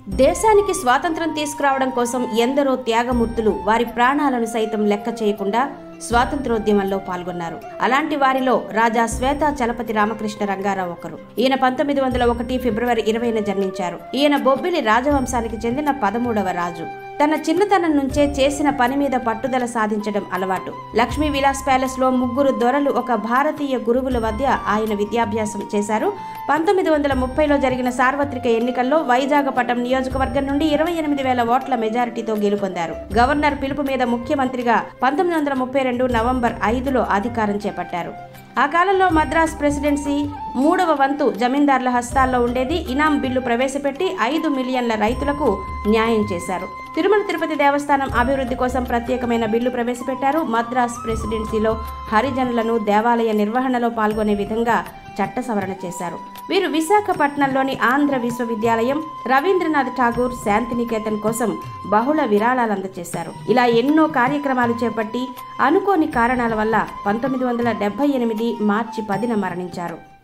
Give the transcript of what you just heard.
దేశానికి స్వాతంత్రం తీసుకురావడం కోసం ఎందరో త్యాగమూర్తులు వారి ప్రాణాలను సైతం లెక్క చేయకుండా స్వాతంత్రోద్యమంలో పాల్గొన్నారు అలాంటి వారిలో రాజా శ్వేత చలపతి రామకృష్ణ రంగారావు ఒకరు ఈయన పంతొమ్మిది వందల ఒకటి ఫిబ్రవరి ఇరవైన జన్మించారు ఈయన బొబ్బిలి రాజవంశానికి చెందిన పదమూడవ రాజు తన చిన్నతనం నుంచే చేసిన పని మీద పట్టుదల సాధించడం అలవాటు లక్ష్మీ విలాస్ ప్యాలెస్ లో ముగ్గురు దొరలు ఒక భారతీయ గురువుల వద్ద ఆయన విద్యాభ్యాసం చేశారు పంతొమ్మిది వందల ముప్పైలో జరిగిన సార్వత్రిక ఎన్నికల్లో వైజాగపట్నం నియోజకవర్గం నుండి ఇరవై ఎనిమిది వేల ఓట్ల మెజారిటీతో గెలుపొందారు గవర్నర్ పిలుపు మీద ముఖ్యమంత్రిగా పంతొమ్మిది వందల ముప్పై రెండు నవంబర్ ఐదులో అధికారం చేపట్టారు ఆ కాలంలో మద్రాస్ ప్రెసిడెన్సీ మూడవ వంతు జమీందార్ల హస్తాల్లో ఉండేది ఇనాం బిల్లు ప్రవేశపెట్టి ఐదు మిలియన్ల రైతులకు న్యాయం చేశారు తిరుమల తిరుపతి దేవస్థానం అభివృద్ధి కోసం ప్రత్యేకమైన బిల్లు ప్రవేశపెట్టారు మద్రాస్ ప్రెసిడెన్సీలో హరిజనులను దేవాలయ నిర్వహణలో పాల్గొనే విధంగా చట్ట సవరణ చేశారు వీరు విశాఖపట్నంలోని ఆంధ్ర విశ్వవిద్యాలయం రవీంద్రనాథ్ ఠాగూర్ శాంతినికేతన్ కోసం బహుళ విరాళాలు అందజేశారు ఇలా ఎన్నో కార్యక్రమాలు చేపట్టి అనుకోని కారణాల వల్ల పంతొమ్మిది వందల డెబ్బై ఎనిమిది మార్చి పదిన మరణించారు